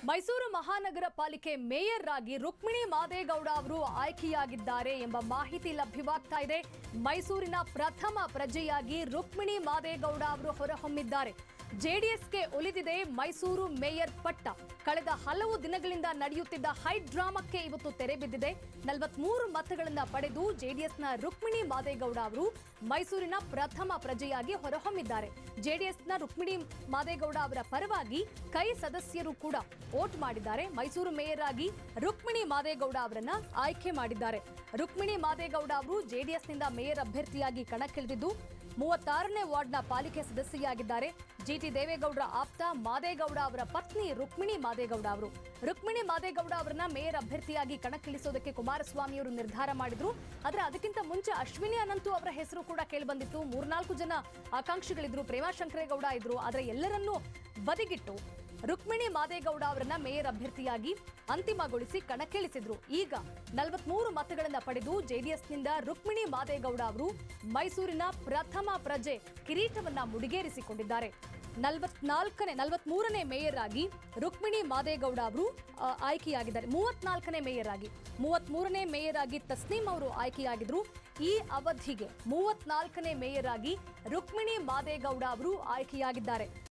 ಮೈಸೂರು ಮಹಾನಗರ ಪಾಲಿಕೆ ಮೇಯರ್ ಆಗಿ ರುಕ್ಮಿಣಿ ಮಾದೇಗೌಡ ಅವರು ಆಯ್ಕೆಯಾಗಿದ್ದಾರೆ ಎಂಬ ಮಾಹಿತಿ ಲಭ್ಯವಾಗ್ತಾ ಇದೆ ಮೈಸೂರಿನ ಪ್ರಥಮ ಪ್ರಜೆಯಾಗಿ ರುಕ್ಮಿಣಿ ಮಾದೇಗೌಡ ಅವರು ಹೊರಹೊಮ್ಮಿದ್ದಾರೆ ಜೆಡಿಎಸ್ಗೆ ಒಲಿದಿದೆ ಮೈಸೂರು ಮೇಯರ್ ಪಟ್ಟ ಕಳೆದ ಹಲವು ದಿನಗಳಿಂದ ನಡೆಯುತ್ತಿದ್ದ ಹೈ ಡ್ರಾಮಕ್ಕೆ ಇವತ್ತು ತೆರೆ ಬಿದ್ದಿದೆ ನಲವತ್ಮೂರು ಮತಗಳನ್ನ ಪಡೆದು ಜೆಡಿಎಸ್ನ ರುಕ್ಮಿಣಿ ಮಾದೇಗೌಡ ಅವರು ಮೈಸೂರಿನ ಪ್ರಥಮ ಪ್ರಜೆಯಾಗಿ ಹೊರಹೊಮ್ಮಿದ್ದಾರೆ ಜೆಡಿಎಸ್ನ ರುಕ್ಮಿಣಿ ಮಾದೇಗೌಡ ಅವರ ಪರವಾಗಿ ಕೈ ಸದಸ್ಯರು ಕೂಡ ವೋಟ್ ಮಾಡಿದ್ದಾರೆ ಮೈಸೂರು ಮೇಯರ್ ಆಗಿ ರುಕ್ಮಿಣಿ ಮಾದೇಗೌಡ ಅವರನ್ನ ಆಯ್ಕೆ ಮಾಡಿದ್ದಾರೆ ರುಕ್ಮಿಣಿ ಮಾದೇಗೌಡ ಅವರು ಜೆಡಿಎಸ್ನಿಂದ ಮೇಯರ್ ಅಭ್ಯರ್ಥಿಯಾಗಿ ಕಣಕ್ಕಿಳಿದಿದ್ದು ಮೂವತ್ತಾರನೇ ವಾರ್ಡ್ನ ಪಾಲಿಕೆ ಸದಸ್ಯೆಯಾಗಿದ್ದಾರೆ ಜಿಟಿ ದೇವೇಗೌಡರ ಆಪ್ತ ಮಾದೇಗೌಡ ಅವರ ಪತ್ನಿ ರುಕ್ಮಿಣಿ ಮಾದೇಗೌಡ ಅವರು ರುಕ್ಮಿಣಿ ಮಾದೇಗೌಡ ಅವರನ್ನ ಮೇಯರ್ ಅಭ್ಯರ್ಥಿಯಾಗಿ ಕಣಕ್ಕಿಳಿಸೋದಕ್ಕೆ ಕುಮಾರಸ್ವಾಮಿ ಅವರು ನಿರ್ಧಾರ ಮಾಡಿದ್ರು ಆದ್ರೆ ಅದಕ್ಕಿಂತ ಮುಂಚೆ ಅಶ್ವಿನಿ ಅನಂತು ಅವರ ಹೆಸರು ಕೂಡ ಕೇಳಿಬಂದಿತ್ತು ಮೂರ್ನಾಲ್ಕು ಜನ ಆಕಾಂಕ್ಷಿಗಳಿದ್ರು ಪ್ರೇಮಾ ಶಂಕರೇಗೌಡ ಇದ್ರು ಆದ್ರೆ ಎಲ್ಲರನ್ನೂ ಬದಿಗಿಟ್ಟು ರುಕ್ಮಿಣಿ ಮಾದೇಗೌಡ ಅವರನ್ನ ಮೇಯರ್ ಅಭ್ಯರ್ಥಿಯಾಗಿ ಅಂತಿಮಗೊಳಿಸಿ ಕಣಕ್ಕಿಳಿಸಿದ್ರು ಈಗ ನಲವತ್ಮೂರು ಮತಗಳನ್ನ ಪಡೆದು ಜೆಡಿಎಸ್ನಿಂದ ರುಕ್ಮಿಣಿ ಮಾದೇಗೌಡ ಅವರು ಮೈಸೂರಿನ ಪ್ರಥಮ ಪ್ರಜೆ ಕಿರೀಟವನ್ನ ಮುಡಿಗೇರಿಸಿಕೊಂಡಿದ್ದಾರೆ ನಲವತ್ನಾಲ್ಕನೇ ನಲವತ್ಮೂರನೇ ಮೇಯರ್ ಆಗಿ ರುಕ್ಮಿಣಿ ಮಾದೇಗೌಡ ಅವರು ಆ, ಆಯ್ಕೆಯಾಗಿದ್ದಾರೆ ಮೂವತ್ನಾಲ್ಕನೇ ಮೇಯರ್ ಆಗಿ ಮೂವತ್ಮೂರನೇ ಮೇಯರ್ ಆಗಿ ತಸ್ನೀಂ ಅವರು ಆಯ್ಕೆಯಾಗಿದ್ರು ಈ ಅವಧಿಗೆ ಮೂವತ್ನಾಲ್ಕನೇ ಮೇಯರ್ ಆಗಿ ರುಕ್ಮಿಣಿ ಮಾದೇಗೌಡ ಅವರು ಆಯ್ಕೆಯಾಗಿದ್ದಾರೆ